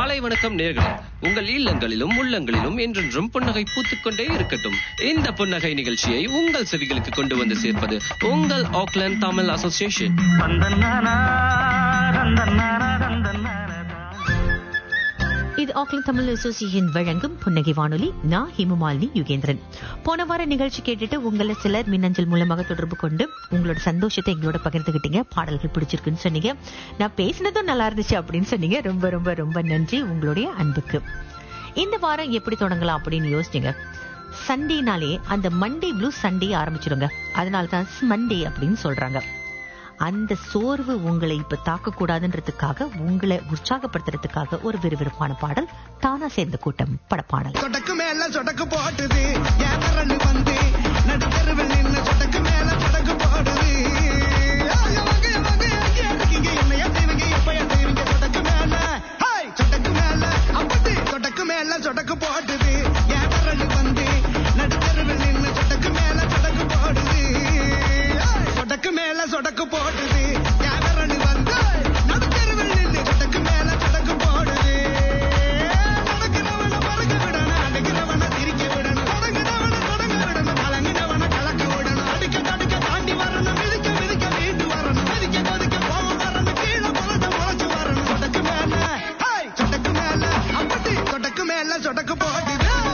காலை வணக்கம் நேர்களே உங்கள் இல்லங்களிலும் உள்ளங்களிலும் என்றென்றும் புன்னகை பூத்துக்கொண்டே இருக்கட்டும் இந்த புன்னகை நிகழ்ச்சியை உங்கள் செவிகளுக்கு கொண்டு வந்து சேர்ப்பது உங்கள் ஆக்லாந்து தமிழ் அசோசியேஷன் இது ஆக்லாந்து தமிழ் அசோசியேஷன் வழங்கும் புன்னகை வானொலி நான் ஹிமமாலினி யுகேந்திரன் போன வார நிகழ்ச்சி கேட்டுட்டு உங்களை சிலர் மின்னஞ்சல் மூலமாக தொடர்பு கொண்டு உங்களோட சந்தோஷத்தை எங்களோட பகிர்ந்துகிட்டீங்க பாடல்கள் பிடிச்சிருக்குன்னு சொன்னீங்க நான் பேசினதும் நல்லா இருந்துச்சு அப்படின்னு சொன்னீங்க ரொம்ப ரொம்ப ரொம்ப நன்றி உங்களுடைய அன்புக்கு இந்த வாரம் எப்படி தொடங்கலாம் அப்படின்னு யோசிச்சீங்க சண்டேனாலே அந்த மண்டே ப்ளூ சண்டே ஆரம்பிச்சிடுங்க அதனால தான் மண்டே அப்படின்னு சொல்றாங்க அந்த சோர்வு உங்களை இப்ப தாக்க கூடாதுன்றதுக்காக உங்களை உற்சாகப்படுத்துறதுக்காக ஒரு விறுவிறுப்பான பாடல் தானா சேர்ந்த கூட்டம் படப்பாடல் சொடக்கு மேல சொடக்கு போட்டுது என் விரல் வந்து நடுத்தருவில் நின்னு சொடக்கு மேல சொடக்கு போடுது ஆய வகை வகை அங்கே இருக்கீங்க என்னைய செய்வீங்க எப்ப செய்வீங்க சொடக்கு மேல ஹாய் சொடக்கு மேல அப்படி சொடக்கு மேல சொடக்கு போட்டுது என் விரல் வந்து நடுத்தருவில் நின்னு சொடக்கு மேல சொடக்கு போடுது ஆய், சொடக்கு மேல சொடக்கு போடுது என் விரல் வந்து நடுத்தருவில் நின்னு சொடக்கு மேல சொடக்கு போடுது நடக்கிறவன மறக்க விடணும் அடிக்கிறவன சிரிக்க விடணும் தொடங்குறவன தொடங்க விடணும் கலங்கினவன கலக்க விடணும் அடிக்க தடுக்க தாண்டி வரணும் மிதிக்க மிதிக்க மீண்டு வரணும் மிதிக்க கொதிக்க போக வரணும் கீழே முளைச்ச முளைச்சு வரணும் சொடக்கு மேல ஹாய் சொடக்கு மேல அப்படி சொடக்கு மேல சொடக்கு போடுது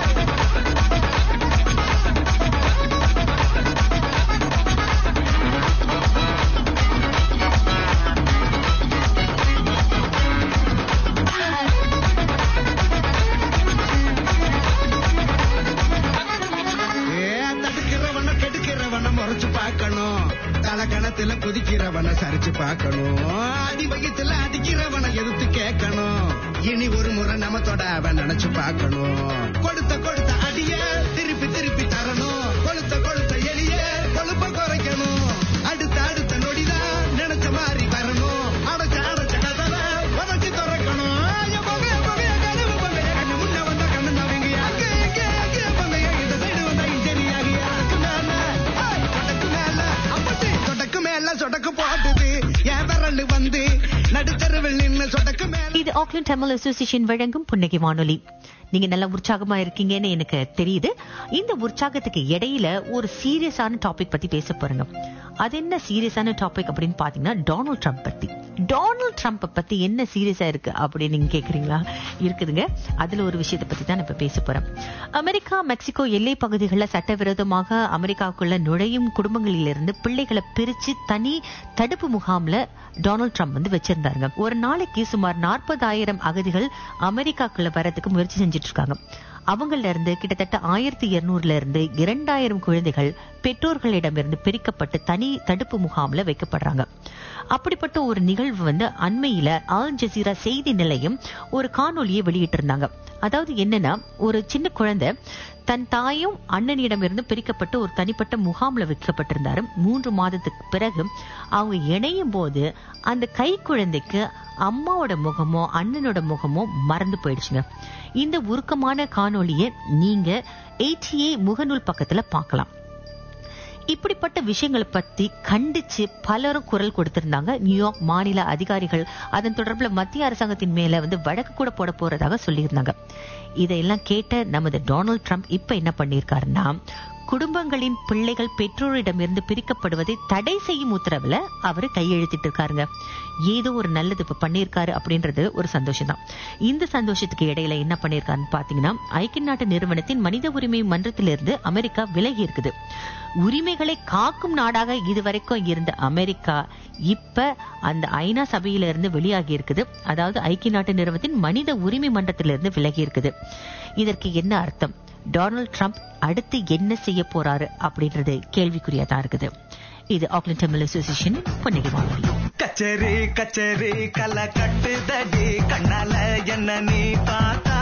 ஏ, தடுக்கிறவன கெடுக்கிறவன முறைச்சு பார்க்கணும் தலக்கணத்துல குதிக்கிறவன சரிச்சு பார்க்கணும் அடி வயித்துல அடிக்கிறவன எதிர்த்து கேட்கணும் இனி ஒரு முறை நம்ம தொட அவன் நினைச்சு பார்க்கணும் கொடுத்த கொடுத்த அடிய திருப்பி திருப்பி தரணும் கொளுத்த கொளுத்த எளிய கொழுப்ப குறைக்கணும் அடுத்த அடுத்த நொடிதான் நினைச்ச மாதிரி வரணும் அடைச்ச அடைச்ச கதவை உதச்சி திறக்கணும் என் பகைய பகைய கனவு பகைய கண்ணு முன்ன வந்த கண்ணு நவங்க அங்கே இங்கே அங்கே பகைய இந்த சைடு வந்த இன்ஜெரியாகி அதுக்கு மேல ஹாய், சொடக்கு மேல அப்படி சொடக்கு மேல சொடக்கு போட்டுது என் விரல் வந்து நடுத்தருவில் நின்னு சொடக்கு மேல இது ஆக்லாந்து தமிழ் அசோசியேஷன் வழங்கும் புன்னகை வானொலி நீங்க நல்லா உற்சாகமா இருக்கீங்கன்னு எனக்கு தெரியுது இந்த உற்சாகத்துக்கு இடையில ஒரு சீரியஸான டாபிக் பத்தி பேச போறேங்க அது என்ன சீரியஸான டாபிக் அப்படின்னு பாத்தீங்கன்னா டொனால்ட் ட்ரம்ப் பத்தி டொனால்ட் ட்ரம்ப் பத்தி என்ன சீரியஸா இருக்கு அப்படின்னு நீங்க கேக்குறீங்களா இருக்குதுங்க அதுல ஒரு விஷயத்தை பத்தி தான் நான் இப்ப பேச போறேன் அமெரிக்கா மெக்சிகோ எல்லை பகுதிகளில் சட்டவிரோதமாக அமெரிக்காவுக்குள்ள நுழையும் குடும்பங்களிலிருந்து பிள்ளைகளை பிரிச்சு தனி தடுப்பு முகாம்ல டொனால்ட் ட்ரம்ப் வந்து வச்சிருந்தாருங்க ஒரு நாளைக்கு சுமார் நாற்பதாயிரம் அகதிகள் அமெரிக்காக்குள்ள வரதுக்கு முயற்சி செஞ்சுட்டு இருக்காங்க அவங்கள இருந்து கிட்டத்தட்ட ஆயிரத்தி இருநூறுல இருந்து இரண்டாயிரம் குழந்தைகள் பெற்றோர்களிடமிருந்து பிரிக்கப்பட்டு தனி தடுப்பு முகாம்ல வைக்கப்படுறாங்க அப்படிப்பட்ட ஒரு நிகழ்வு வந்து அண்மையில ஆல் ஜசீரா செய்தி நிலையம் ஒரு காணொலியை வெளியிட்டு இருந்தாங்க அதாவது என்னன்னா ஒரு சின்ன குழந்தை தன் தாயும் அண்ணனிடமிருந்து பிரிக்கப்பட்டு ஒரு தனிப்பட்ட முகாம்ல வைக்கப்பட்டிருந்தாரு மூன்று மாதத்துக்கு பிறகு அவங்க இணையும் போது அந்த கை குழந்தைக்கு அம்மாவோட முகமோ அண்ணனோட முகமோ மறந்து போயிடுச்சுங்க இந்த உருக்கமான காணொளியை நீங்க ஏடிஏ முகநூல் பக்கத்துல பார்க்கலாம் இப்படிப்பட்ட விஷயங்களை பத்தி கண்டிச்சு பலரும் குரல் கொடுத்திருந்தாங்க நியூயார்க் மாநில அதிகாரிகள் அதன் தொடர்புல மத்திய அரசாங்கத்தின் மேல வந்து வழக்கு கூட போட போறதாக சொல்லியிருந்தாங்க இதையெல்லாம் கேட்ட நமது டொனால்ட் ட்ரம்ப் இப்ப என்ன பண்ணியிருக்காருன்னா குடும்பங்களின் பிள்ளைகள் பெற்றோரிடமிருந்து பிரிக்கப்படுவதை தடை செய்யும் உத்தரவுல அவரு கையெழுத்திட்டு இருக்காருங்க ஏதோ ஒரு நல்லது இப்ப பண்ணியிருக்காரு அப்படின்றது ஒரு சந்தோஷம் தான் இந்த சந்தோஷத்துக்கு இடையில என்ன பண்ணியிருக்காருன்னு பாத்தீங்கன்னா ஐக்கிய நாட்டு நிறுவனத்தின் மனித உரிமை மன்றத்திலிருந்து அமெரிக்கா விலகி இருக்குது உரிமைகளை காக்கும் நாடாக இதுவரைக்கும் இருந்த அமெரிக்கா இப்ப அந்த ஐநா சபையில இருந்து வெளியாகி இருக்குது அதாவது ஐக்கிய நாட்டு நிறுவனத்தின் மனித உரிமை மன்றத்திலிருந்து விலகி இருக்குது இதற்கு என்ன அர்த்தம் டொனால்ட் ட்ரம்ப் அடுத்து என்ன செய்ய போறாரு அப்படின்றது கேள்விக்குறியா தான் இருக்குது இது ஆக்லாந்து தமிழ் அசோசியேஷன் பொன்னிகை வானொலி கச்சேரி கச்சேரி கலை கட்டுதடி கண்ணால என்ன நீ பார்த்தா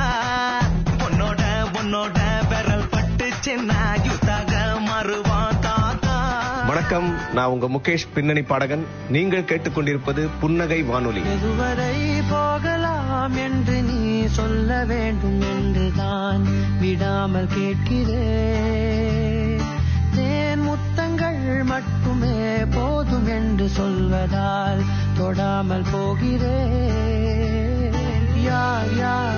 உன்னோட உன்னோட விரல் பட்டுச்சுன்னா யுத்தாக மாறுவான் தாத்தா வணக்கம் நான் உங்க முகேஷ் பின்னணி பாடகன் நீங்கள் கேட்டுக்கொண்டிருப்பது புன்னகை வானொலி எதுவரை போகலாம் என்று நீ சொல்ல வேண்டும் என்றுதான் விடாமல் கேட்கிறேன் தேன் முத்தங்கள் மட்டுமே போதும் என்று சொல்வதால் தொடாமல் போகிறேன் யார் யார்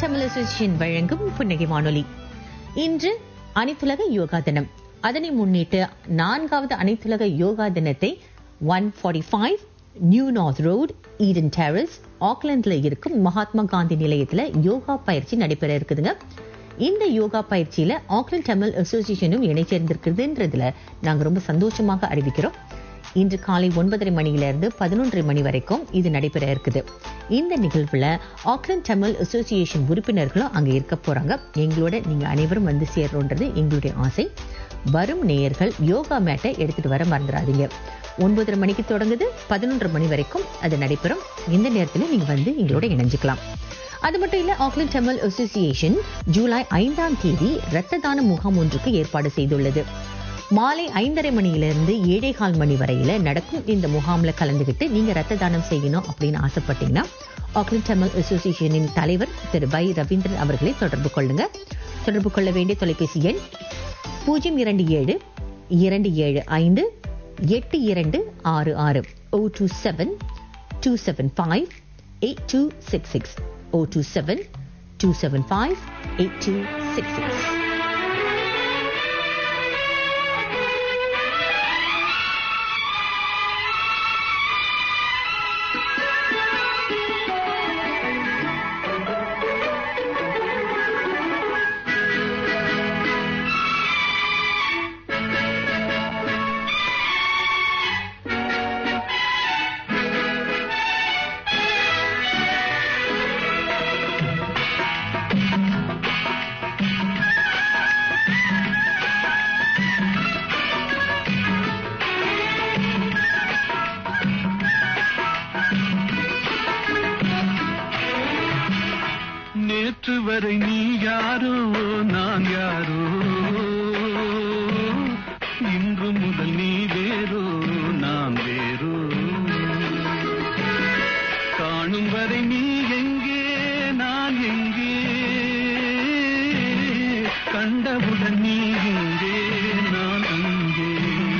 தமிழ் அசோசியேஷன் வழங்கும் புன்னகை வானொலி இன்று அனைத்துலக யோகா தினம் அதனை முன்னிட்டு நான்காவது அனைத்துலக யோகா தினத்தை one forty five New North Road Eden Terrace ஆக்லாண்ட்ல இருக்கும் மகாத்மா காந்தி நிலையத்துல யோகா பயிற்சி நடைபெற இருக்குதுங்க இந்த யோகா பயிற்சியில ஆக்லாண்ட் தமிழ் அசோசியேஷனும் இணைச்சிருந்திருக்குதுன்றதுல நாங்க ரொம்ப சந்தோஷமாக அறிவிக்கிறோம் இன்று காலை ஒன்பதரை மணியிலிருந்து பதினொன்றரை மணி வரைக்கும் இது நடைபெற இருக்குது இந்த நிகழ்வுல ஆக்லாண்ட் தமிழ் அசோசியேஷன் உறுப்பினர்களும் அங்க இருக்க போறாங்க எங்களோட நீங்க அனைவரும் வந்து சேரணுன்றது எங்களுடைய ஆசை வரும் நேயர்கள் யோகா மேட்டை எடுத்துட்டு வர மறந்துடாதீங்க ஒன்பதரை மணிக்கு தொடங்குது பதினொன்றரை மணி வரைக்கும் அது நடைபெறும் இந்த நேரத்தில் நீங்க வந்து எங்களோட இணைஞ்சுக்கலாம் அது மட்டும் இல்ல ஆக்லாண்ட் தமிழ் அசோசியேஷன் ஜூலை ஐந்தாம் தேதி இரத்த தான முகாம் ஒன்றுக்கு ஏற்பாடு செய்துள்ளது மாலை ஐந்தரை மணியிலிருந்து ஏழே கால் மணி வரையில நடக்கும் இந்த முகாம்ல கலந்துகிட்டு நீங்க ரத்த தானம் செய்யணும் அப்படின்னு ஆசைப்பட்டீங்கன்னா ஆக்லாண்ட் தமிழ் அசோசியேஷனின் தலைவர் திரு பை ரவீந்திரன் அவர்களை தொடர்பு கொள்ளுங்க தொடர்பு கொள்ள வேண்டிய தொலைபேசி எண் பூஜ்ஜியம் இரண்டு ஏழு இரண்டு ஏழு ஐந்து எட்டு இரண்டு ஆறு ஆறு O two seven two seven five eight two six six O two seven two seven five eight two six six நேற்று வரை நீ யாரோ நான் யாரோ இன்று முதல் நீ வேறோ நான் வேறோ காணும் வரை நீ எங்கே நான் எங்கே கண்டவுடன் நீ இங்கே நான் அங்கே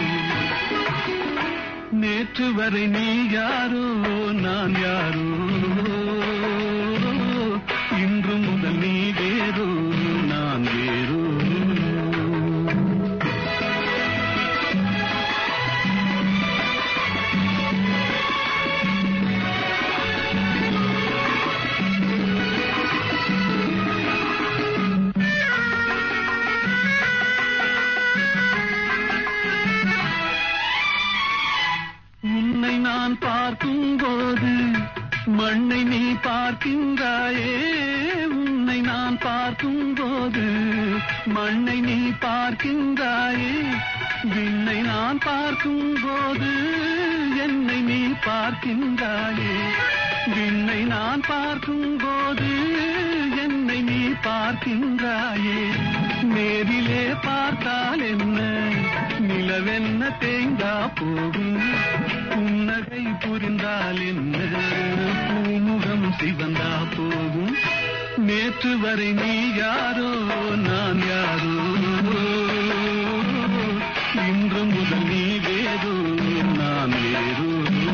நேற்று வரை நீ யாரோ நான் யாரோ இன்று முதல் நீ வேறோ நான் வேறோ உன்னை நான் பார்க்கும் போது மண்ணை நீ பார்க்கின்றாயே உன்னை நான் பார்க்கும் போது மண்ணை நீ பார்க்கின்றாயே விண்ணை நான் பார்க்கும் போது என்னை நீ பார்க்கின்றாயே விண்ணை நான் பார்க்கும் போது என்னை நீ பார்க்கின்றாயே நேரிலே பார்த்தால் என்ன நிலவென்ன தேய்ந்தா போகும் புன்னகை புரிந்தால் என்ன பூமுகம் சிவந்தா போகும் நேற்று வரை நீ யாரோ நான் யாரோ இன்று முதல் நீ வேறோ நான் வேறோ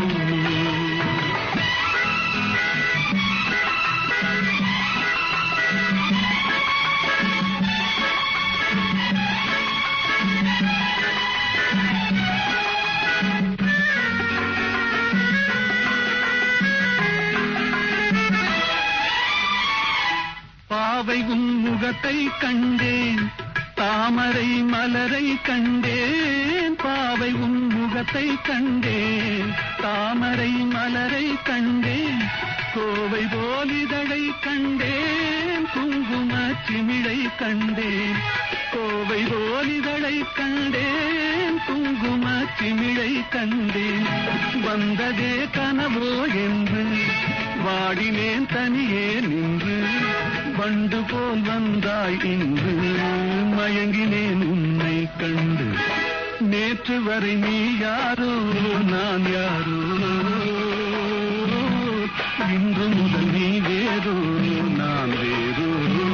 பாவை உன் முகத்தை கண்டேன் தாமரை மலரை கண்டேன் பாவை உன் முகத்தை கண்டேன் தாமரை மலரை கண்டேன் கோவை போலிதழை கண்டேன் குங்கும சிமிழை கண்டேன் கோவை போலிதழை கண்டேன் குங்கும சிமிழை கண்டேன் வந்ததே கனவோ என்று வாடினேன் தனியே நின்று வண்டு போல் வந்தாய் இன்று மயங்கினேன் உன்னை கண்டு நேற்று வரை நீ யாரோ நான் யாரோ இன்று முதல் நீ வேறோ நான் வேறோ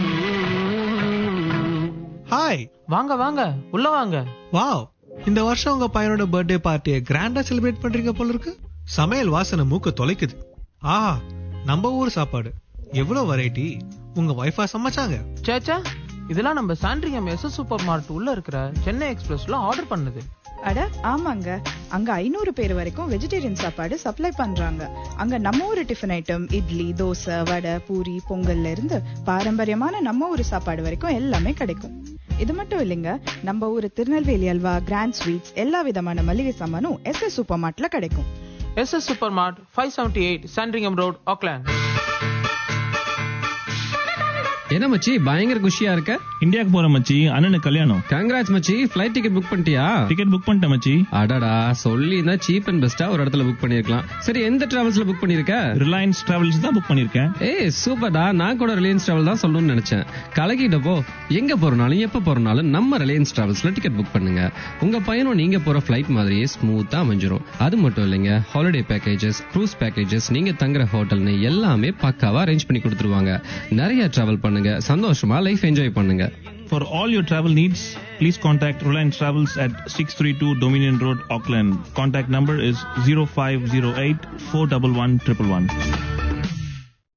ஹாய் வாங்க வாங்க உள்ள வாங்க வாவ் இந்த வருஷம் உங்க பையனோட பர்த்டே பார்ட்டியை கிராண்டா செலிப்ரேட் பண்றீங்க போல இருக்கு சமையல் வாசனை மூக்க தொலைக்குது ஆஹா நம்ம ஊர் சாப்பாடு எவ்வளவு வெரைட்டி உங்க ஒய்ஃபா சமைச்சாங்க சேச்சா இதெல்லாம் நம்ம சாண்ட்ரியம் எஸ் சூப்பர் மார்ட் உள்ள இருக்கிற சென்னை எக்ஸ்பிரஸ்ல ஆர்டர் பண்ணது அட ஆமாங்க அங்க ஐநூறு பேர் வரைக்கும் வெஜிடேரியன் சாப்பாடு சப்ளை பண்றாங்க அங்க நம்ம ஊரு டிஃபன் ஐட்டம் இட்லி தோசை வடை பூரி பொங்கல்ல இருந்து பாரம்பரியமான நம்ம ஊரு சாப்பாடு வரைக்கும் எல்லாமே கிடைக்கும் இது மட்டும் இல்லைங்க நம்ம ஊரு திருநெல்வேலி அல்வா கிராண்ட் ஸ்வீட்ஸ் எல்லா விதமான மளிகை சாமானும் எஸ் எஸ் சூப்பர் மார்ட்ல கிடைக்கும் S S super mart five seventy eight Sandringham Road Auckland என்ன மச்சி பயங்கர குஷியா இருக்க இந்தியாவுக்கு போற மச்சி அண்ணனுக்கு கல்யாணம் கங்கராஜ் மச்சி ஃபிளைட் டிக்கெட் புக் பண்ணிட்டியா டிக்கெட் புக் பண்ணிட்டேன் மச்சி அடடா சொல்லி சீப் அண்ட் பெஸ்டா ஒரு இடத்துல புக் பண்ணிருக்கலாம் சரி எந்த டிராவல்ஸ்ல புக் பண்ணிருக்க ரிலையன்ஸ் டிராவல்ஸ் தான் புக் பண்ணிருக்கேன் ஏய் சூப்பர்டா நான் கூட ரிலையன்ஸ் டிராவல் தான் சொல்லணும்னு நினைச்சேன் கலக்கிட்டப்போ எங்க போறனாலும் எப்ப போறனாலும் நம்ம ரிலையன்ஸ் டிராவல்ஸ்ல டிக்கெட் புக் பண்ணுங்க உங்க பயணம் நீங்க போற ஃபிளைட் மாதிரியே ஸ்மூத்தா அமைஞ்சிரும் அது மட்டும் இல்லைங்க ஹாலிடே பேக்கேஜஸ் க்ரூஸ் பேக்கேஜஸ் நீங்க தங்குற ஹோட்டல்னு எல்லாமே பக்காவா அரேஞ்ச் பண்ணி கொடுத்துருவாங்க நிறைய டிராவல் பண்ணுங்க சந்தோஷமா லைஃப் என்ஜாய் பண்ணுங்க For all your travel needs, please contact Reliance Travels at 632 Dominion Road, Auckland. Contact number is 0508 411 111.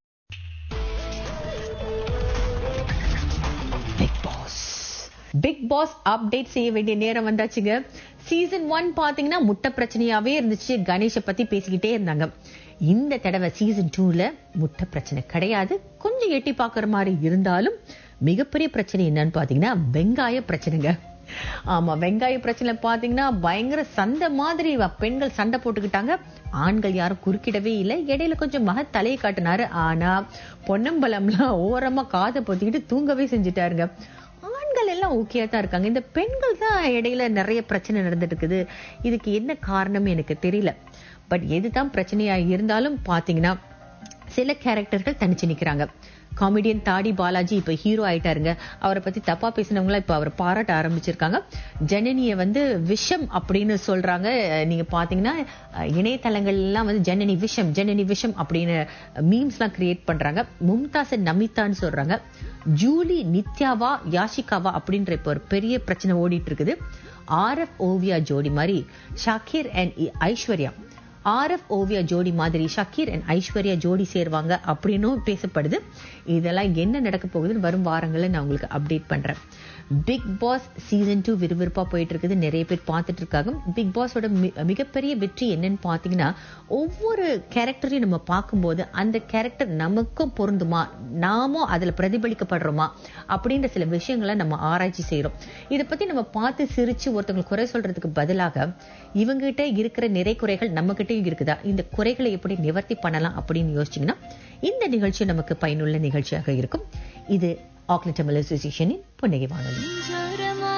Bigg Boss Bigg Boss update செய்ய வேண்டிய நேரம் வந்தாச்சுங்க சீசன் ஒன் பாத்தீங்கன்னா முட்டை பிரச்சனையாவே இருந்துச்சு கணேஷை பத்தி பேசிக்கிட்டே இருந்தாங்க இந்த தடவை சீசன் டூல முட்டை பிரச்சனை கிடையாது கொஞ்சம் எட்டி பார்க்குற மாதிரி இருந்தாலும் மிகப்பெரிய பிரச்சனை என்னன்னு பாத்தீங்கன்னா வெங்காய பிரச்சனைங்க ஆமா வெங்காய பிரச்சனை பாத்தீங்கன்னா பயங்கர சண்டை மாதிரி வ- பெண்கள் சண்டை போட்டுக்கிட்டாங்க ஆண்கள் யாரும் குறுக்கிடவே இல்லை இடையில கொஞ்சம் மக தலையை காட்டினாரு ஆனா பொன்னம்பலம்லாம் ஓரமா காதை பொத்திக்கிட்டு தூங்கவே செஞ்சுட்டாருங்க ஆண்கள் எல்லாம் ஓகேயா தான் இருக்காங்க இந்த பெண்கள் தான் இடையில நிறைய பிரச்சனை நடந்துட்டு இருக்குது இதுக்கு என்ன காரணம் எனக்கு தெரியல பட் எதுதான் பிரச்சனையா இருந்தாலும் பாத்தீங்கன்னா சில கேரக்டர்கள் தனிச்சு நிக்கிறாங்க காமெடியன் தாடி பாலாஜி இப்ப ஹீரோ ஆயிட்டாருங்க அவரை பத்தி தப்பா பேசினவங்களா இப்ப அவரை பாராட்ட ஆரம்பிச்சிருக்காங்க ஜனனிய வந்து விஷம் அப்படின்னு சொல்றாங்க அஹ் நீங்க பாத்தீங்கன்னா அஹ் இணையதளங்கள் எல்லாம் வந்து ஜனனி விஷம் ஜனனி விஷம் அப்படின்னு மீம்ஸ் எல்லாம் கிரியேட் பண்றாங்க மும்தாஸ் நமிதான்னு சொல்றாங்க ஜூலி நித்யாவா யாஷிகாவா அப்படின்ற இப்ப ஒரு பெரிய பிரச்சனை ஓடிட்டு இருக்குது ஆர்எஃப் ஓவியா ஜோடி மாதிரி ஷாக்கிர் அண்ட் ஐஸ்வர்யா ஆர்எஃப் ஓவியா ஜோடி மாதிரி ஷக்கீர் அண்ட் ஐஸ்வர்யா ஜோடி சேருவாங்க அப்படின்னும் பேசப்படுது இதெல்லாம் என்ன நடக்க போகுதுன்னு வரும் வாரங்களில் நான் உங்களுக்கு அப்டேட் பண்றேன் பிக் பாஸ் சீசன் டூ விறுவிறுப்பா போயிட்டு இருக்குது நிறைய பேர் பார்த்துட்டு இருக்காங்க பிக் பாஸோட மி- மிகப்பெரிய வெற்றி என்னன்னு பார்த்தீங்கன்னா ஒவ்வொரு கேரக்டரையும் நம்ம பார்க்கும்போது அந்த கேரக்டர் நமக்கும் பொருந்துமா நாமும் அதுல பிரதிபலிக்கப்படுறோமா அப்படின்ற சில விஷயங்களை நம்ம ஆராய்ச்சி செய்றோம் இதை பத்தி நம்ம பார்த்து சிரிச்சு ஒருத்தவங்க குறை சொல்றதுக்கு பதிலாக இவங்ககிட்ட இருக்கிற நிறை குறைகள் நம்ம கிட்டயும் இருக்குதா இந்த குறைகளை எப்படி நிவர்த்தி பண்ணலாம் அப்படின்னு யோசிச்சீங்கன்னா இந்த நிகழ்ச்சி நமக்கு பயனுள்ள நிகழ்ச்சியாக இருக்கும் இது ஆக்லண்ட் தமிழ் அசோசியேஷனின் புன்னகை வானொலி ஜோரமா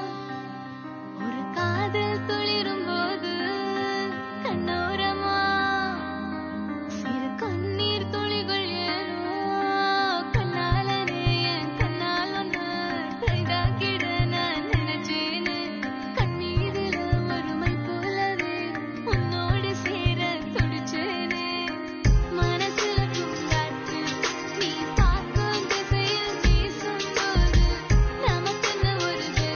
ஒரு காதல் துளிரும் போது கண்ணோரமா சிறு கண்ணீர் துளிகள் ஏனோ கண்ணாலனே என் கண்ணால் ஒன்று கைதாக்கிட நான் நினைச்சேனே கண்ணீரில ஒருமை போலவே உன்னோடு சேர துடிச்சேனே மனசுல பூங்காற்று நீ பார்க்கும் திசையில் வீசும்போது நமக்குன்னு ஒரு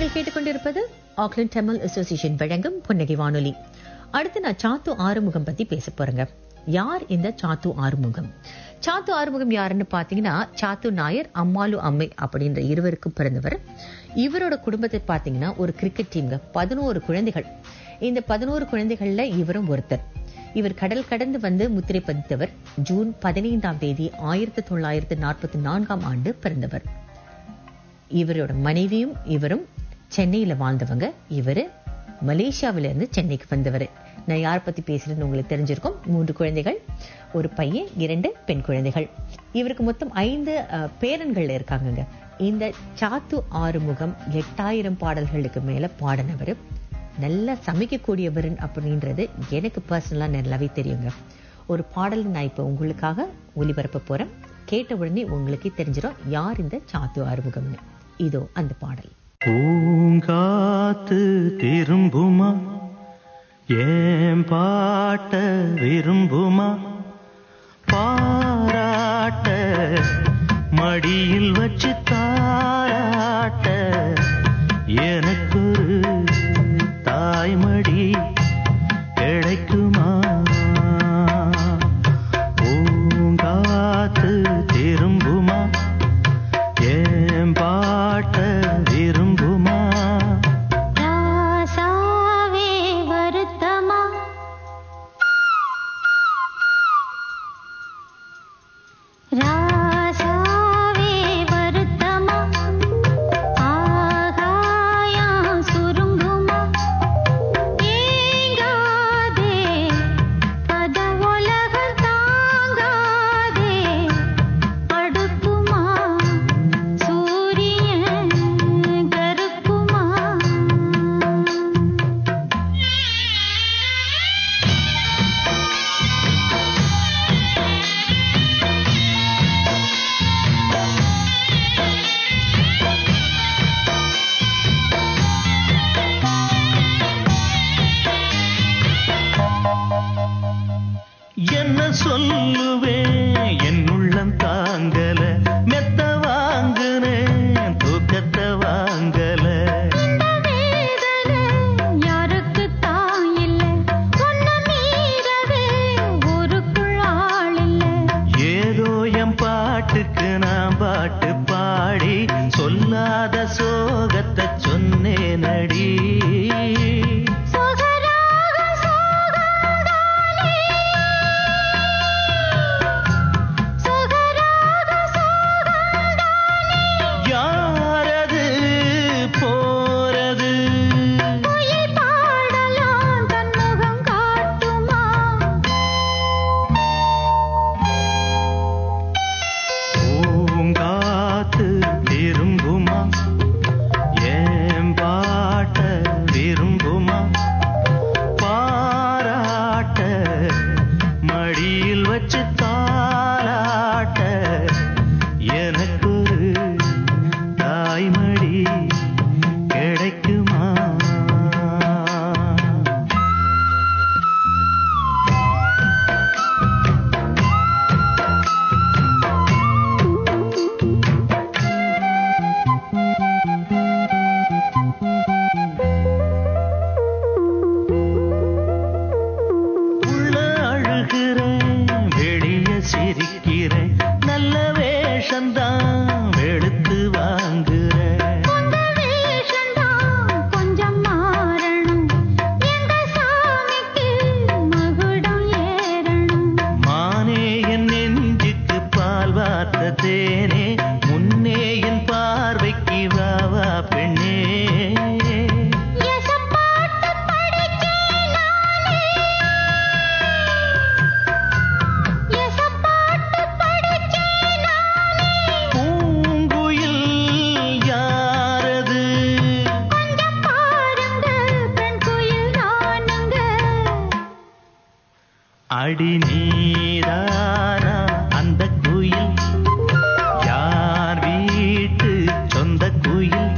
நீங்கள் கேட்டுக்கொண்டிருப்பது ஆக்லாந்து தமிழ் அசோசியேஷன் வழங்கும் புன்னகை வானொலி அடுத்து நான் சாத்து ஆறுமுகம் பத்தி பேச போறேங்க யார் இந்த சாத்து ஆறுமுகம் சாத்து ஆறுமுகம் யாருன்னு பாத்தீங்கன்னா சாத்து நாயர் அம்மாலு அம்மை அப்படின்ற இருவருக்கும் பிறந்தவர் இவரோட குடும்பத்தை பாத்தீங்கன்னா ஒரு கிரிக்கெட் டீம்ங்க பதினோரு குழந்தைகள் இந்த பதினோரு குழந்தைகள்ல இவரும் ஒருத்தர் இவர் கடல் கடந்து வந்து முத்திரை பதித்தவர் ஜூன் பதினைந்தாம் தேதி ஆயிரத்தி தொள்ளாயிரத்தி நாற்பத்தி நான்காம் ஆண்டு பிறந்தவர் இவரோட மனைவியும் இவரும் சென்னையில வாழ்ந்தவங்க இவரு மலேசியாவில இருந்து சென்னைக்கு வந்தவர் நான் யார் பத்தி பேசுறேன்னு உங்களுக்கு தெரிஞ்சிருக்கும் மூன்று குழந்தைகள் ஒரு பையன் இரண்டு பெண் குழந்தைகள் இவருக்கு மொத்தம் ஐந்து அஹ், பேரன்கள் இருக்காங்கங்க இந்த சாத்து ஆறுமுகம் எட்டாயிரம் பாடல்களுக்கு மேல பாடினவர் நல்லா சமைக்கக்கூடியவர் அப்படின்றது எனக்கு பர்சனலா நல்லாவே தெரியுங்க ஒரு பாடல் நான் இப்ப உங்களுக்காக ஒளிபரப்ப போறேன் கேட்ட உடனே உங்களுக்கே தெரிஞ்சிடும் யார் இந்த சாத்து ஆறுமுகம்னு இதோ அந்த பாடல் பூங்காத்து திரும்புமா ஏன் பாட்ட விரும்புமா பாராட்ட மடியில் வச்சு தாராட்ட எனக்கு தாய்மடி கிடைக்குமா பூங்காத்து திரும்புமா ஏன் பாட்ட விரும்புமா ராசாவே வருத்தமா ராசாவே வருத்தமா ஆகாயம் சுருங்குமா ஏங்காதே பத உலகம் தாங்காதே அடுக்குமா சூரியன் கருக்குமா என்ன சொல்லுவேன் என் உள்ளம் தாங்கல மெத்த வாங்குனேன் தூக்கத்தை வாங்கல வேதனை யாருக்கு தான் இல்ல ஒன்ன மீறவே ஊருக்குள் ஆள் இல்ல ஏதோ என் பாட்டுக்கு நான் பாட்டு பாடி சொல்லாத சோகத்தை சொன்னேனடி சொகராக சோகந்தானே சொகராக சோகந்தானே யாரது போறது குயில் பாடலாம் தன் முகம் காட்டுமா பூங்காத்து திரும்புமா ஏன் பாட்ட விரும்புமா பாராட்ட மடியில் வச்சு தாளாட்ட எனக்கு ஒரு தாய்மடி கிடைக்குமா உள்ள அழுகிறேன் வெளிய சிரிக்கிறேன் நல்ல வேஷந்தான் வெளுத்து வாங்குறேன் உங்க வேஷந்தான் கொஞ்சம் மாறணும் எங்க சாமிக்கு மகுடம் ஏறணும் மானே என் நெஞ்சுக்கு பால் வார்த்த தேனே முன்னே என் பார்வைக்கு வா வா பெண்ணே எசப்பாட்டு படிச்சேன் நானே எசப்பாட்டு படிச்சேன் நானே பூங்குயில் யாரது கொஞ்சம் பாருங்க பெண் குயில் நானுங்க அடி நீதானா அந்த குயில் யார் வீட்டு சொந்த குயில்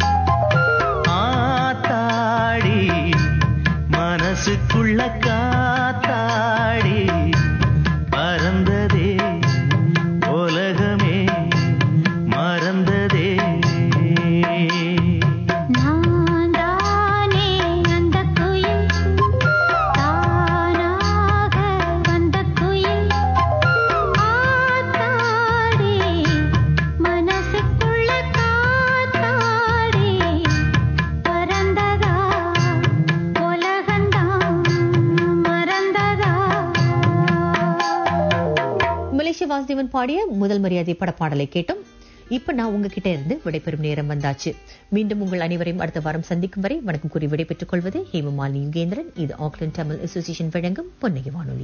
ஆத்தாடி மனசுக்குள்ள காத்தாடி பறந்ததே உலகமே மறந்ததே நான் மலேசிய வாசுதேவன் பாடிய முதல் மரியாதை படப்பாடலை கேட்டோம் இப்ப நான் உங்ககிட்ட இருந்து விடைபெறும் நேரம் வந்தாச்சு மீண்டும் உங்கள் அனைவரையும் அடுத்த வாரம் சந்திக்கும் வரை வணக்கம் கூறி விடைபெற்றுக் கொள்வது ஹேமமாலினி யுகேந்திரன் இது ஆக்லாந்து தமிழ் அசோசியேஷன் வழங்கும் பொன்னகி வானொலி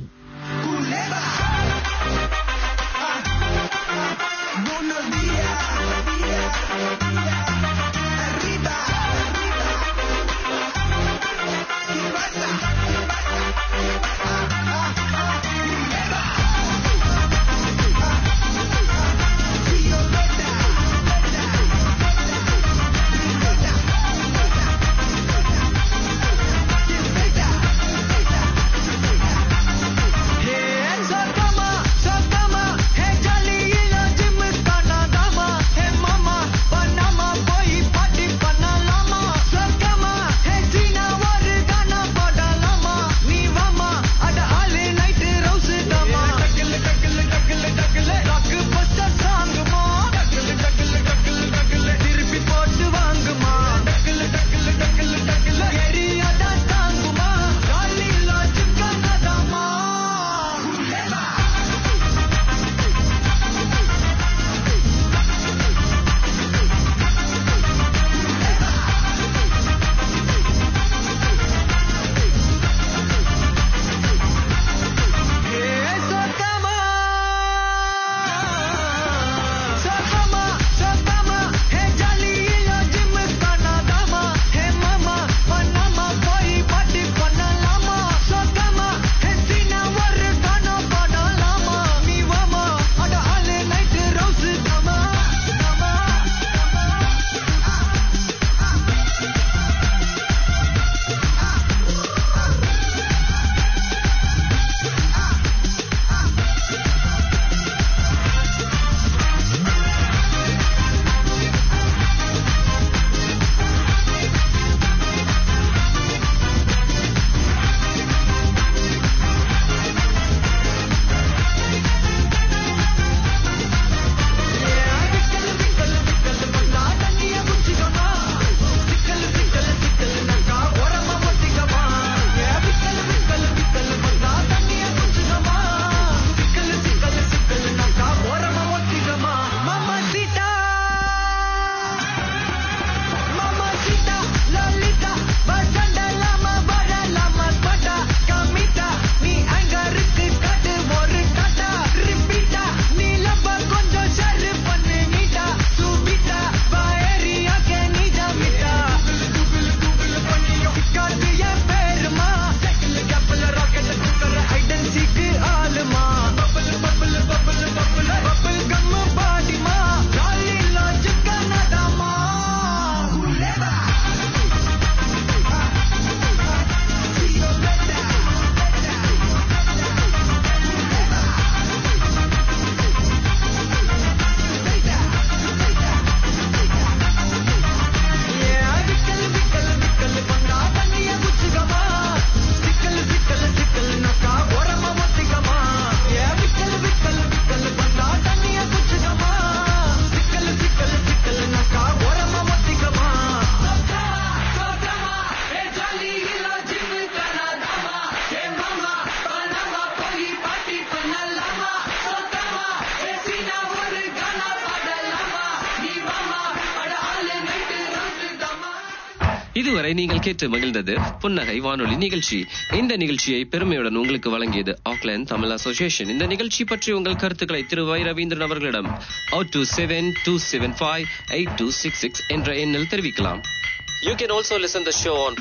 இதுவரை நீங்கள் கேட்டு மகிழ்ந்தது புன்னகை வானொலி நிகழ்ச்சி இந்த நிகழ்ச்சியை பெருமையுடன் உங்களுக்கு வழங்கியது ஆக்லாந்து தமிழ் அசோசியேஷன் இந்த நிகழ்ச்சி பற்றி உங்கள் கருத்துக்களை திரு வை ரவீந்திரன் அவர்களிடம் அவுட் two seven two seven five eight two six six என்ற எண்ணில் தெரிவிக்கலாம் You can also listen the show on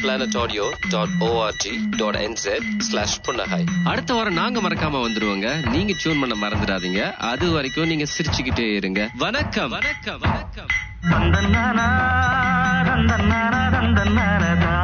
planetaudio.org.nz slash புன்னகை அடுத்த வாரம் நாங்க மறக்காம வந்துருவோங்க நீங்க டியூன் பண்ண மறந்துடாதீங்க அது வரைக்கும் நீங்க சிரிச்சுக்கிட்டே இருங்க வணக்கம் வணக்கம் வணக்கம் தந்தன்னானா தந்தன்னானா தந்தன்னானா